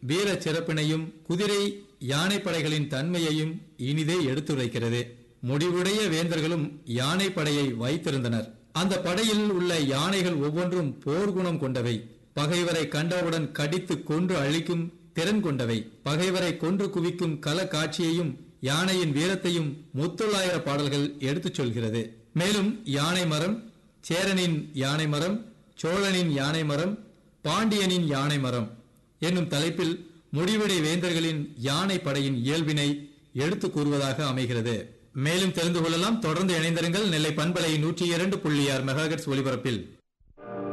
வீர சிறப்பினையும் குதிரை யானைப்படைகளின் தன்மையையும் இனிதே எடுத்துரைக்கிறது முடிவுடைய வேந்தர்களும் யானை படையை வைத்திருந்தனர் அந்த படையில் உள்ள யானைகள் ஒவ்வொன்றும் போர்க்குணம் கொண்டவை பகைவரை கண்டவுடன் கடித்து கொன்று அழிக்கும் திறன் கொண்டவை பகைவரை கொன்று குவிக்கும் கள காட்சியையும் யானையின் வீரத்தையும் முத்தொள்ளாயிர பாடல்கள் எடுத்துச் சொல்கிறது மேலும் யானை மரம் சேரனின் யானை மரம் சோழனின் யானை மரம் பாண்டியனின் யானை மரம் என்னும் தலைப்பில் முடிவடை வேந்தர்களின் யானை படையின் இயல்பினை எடுத்து கூறுவதாக அமைகிறது மேலும் தெரிந்து கொள்ளலாம் தொடர்ந்து இணைந்திருங்கள் நெல்லை பண்பலை நூற்றி இரண்டு புள்ளி ஆறு மெகாஹெர்ட்ஸ் ஒலிபரப்பில்